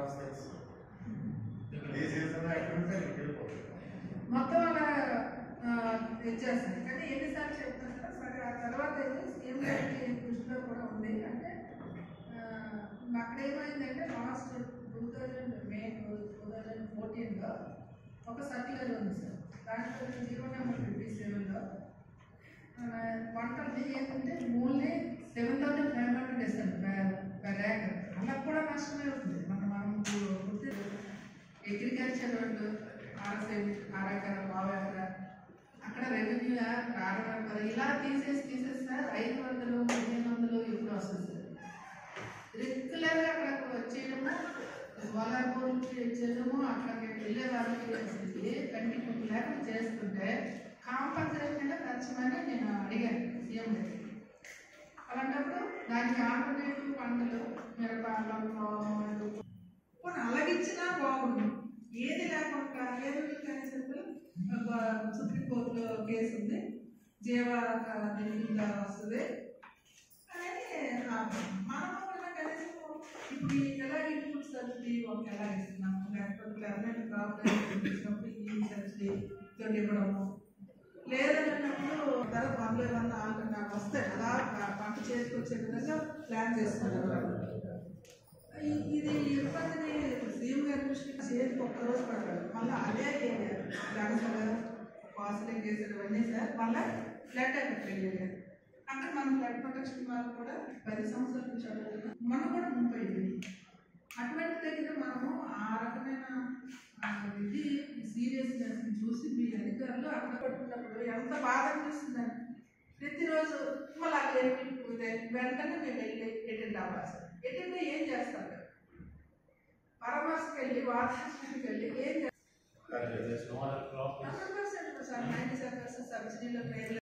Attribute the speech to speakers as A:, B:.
A: Process తీసేసిన ఎక్కడుంటే నీకు వెళ్ళిపోతుంది
B: మొత్తం అలా ఆ, ఇచ్చేస్తాను కానీ ఎన్నిసార్లు చెప్తాను కదా సరే ఆ తర్వాత అయితే సీఎం గారికి దృష్టిలో కూడా ఉంది అంటే ఆ, అక్కడ ఏమైందంటే last two thousand May two thousand ఫోర్టీన్లో ఒక సర్క్యులర్ ఉంది సార్ దాంట్లో జీరో నెంబర్ ఫిఫ్టీ సెవెన్లో పంటలు ఏంటంటే only seven thousand five hundred ఇస్తాను పర్ ఏకర్ అలా కూడా నష్టమే అవుతుంది మన మనం గుర్తు అగ్రికల్చర్ వాళ్ళు ఆర్ఎస్ఐ ఆరెకర పావెకర అక్కడ రెవెన్యూ ఆరు ఇలా తీసేసి తీసేస్తారు ఐదు వందలు పదిహేను వందలు ఎప్పుడు వస్తుంది సార్ రెగ్యులర్గా అక్కడికి వచ్చేయడము సోలార్ బోర్డుకి చేయడము అక్కడికి వెళ్ళే వాళ్ళకి ఏ కంటిన్యూ లేకుండా చేస్తుంటే కాంపన్సేషన్ ఖర్చుమని నేను అడిగాను సీఎం గారికి అలాంటప్పుడు దానికి ఆల్టర్నేటివ్ పంటలు మిరప అల్లం పాము,
C: పోనీ అలాగిచ్చినా బాగుంది ఏది లేకుండా ఏది సింపుల్ సుప్రీంకోర్టులో కేసు ఉంది జీవ దీని కింద వస్తుంది అని ఆపాం. మనం కూడా కనీసం ఇప్పుడు ఈ ఎలా ఇన్పుట్ సబ్సిడీ ఒక ఎలా ఇస్తున్నాం లేకపోతే పర్మనెంట్ క్రాప్ ఇచ్చినప్పుడు ఈ సబ్సిడీ తోటి ఇవ్వడము లేదన్నప్పుడు ధర వందల వంద నాలుగు నాకు వస్తాయి అలా పంట చేసుకొచ్చే విధంగా ప్లాన్ చేసుకుంటారు ఈ- ఇది ఇబ్బందిని సీఎం గారి దృష్టికి చేతికి ఒక్క రోజు పడతాడు మళ్ళీ అదే గడసలు పాసిలింగ్ చేసేది ఇవన్నీ సార్ మళ్ళీ ఫ్లడ్ అయిపోయింది అక్కడ మనం ఫ్లడ్ ప్రొటెక్షన్ వాళ్ళు కూడా పది సంవత్సరాల నుంచి అడుగుతున్నాం మనం కూడా ముప్పై అటువంటి దగ్గర మనము ఆ రకమైన ఆ, ఇది సీరియస్నెస్ చూసి మీ అధికారులు అక్కడ పట్టుకున్నప్పుడు ఎంత బాధ అనిపిస్తుందండి ప్రతిరోజు మళ్ళీ అది ఏమి వెంటనే మేము వెళ్ళి అటెండ్ అవ్వాలి సార్ అటెండ్ ఏం చేస్తారు పరామర్శకి వెళ్ళి వాతావరణానికి వెళ్ళి ఏం చేస్తారు
A: That is-
C: hundred percent sir ninety seven percent సబ్సిడీలో ట్రైన్